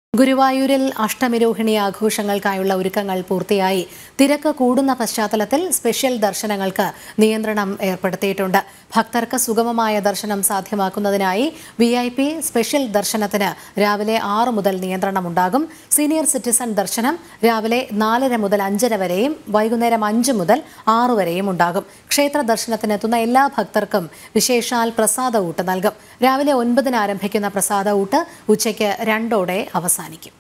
ഗുരുവായൂരിൽ അഷ്ടമിരോഹിണി ആഘോഷങ്ങൾക്കായുള്ള ഒരുക്കങ്ങൾ പൂർത്തിയായി തിരക്ക് കൂടുന്ന പശ്ചാത്തലത്തിൽ സ്പെഷ്യൽ ദർശനങ്ങൾക്ക് നിയന്ത്രണം ഏർപ്പെടുത്തിയിട്ടുണ്ട് ഭക്തർക്ക് സുഗമമായ ദർശനം സാധ്യമാക്കുന്നതിനായി വി ഐ പി സ്പെഷ്യൽ ദർശനത്തിന് രാവിലെ ആറ് മുതൽ നിയന്ത്രണമുണ്ടാകും സീനിയർ സിറ്റിസൺ ദർശനം രാവിലെ നാലര മുതൽ അഞ്ചര വരെയും വൈകുന്നേരം അഞ്ച് മുതൽ ആറ് വരെയും ഉണ്ടാകും ക്ഷേത്ര ദർശനത്തിനെത്തുന്ന എല്ലാ ഭക്തർക്കും വിശേഷാൽ പ്രസാദ ഊട്ട് നൽകും രാവിലെ ഒൻപതിന് ആരംഭിക്കുന്ന പ്രസാദ ഊട്ട് ഉച്ചയ്ക്ക് രണ്ടോടെ അവസാനിക്കും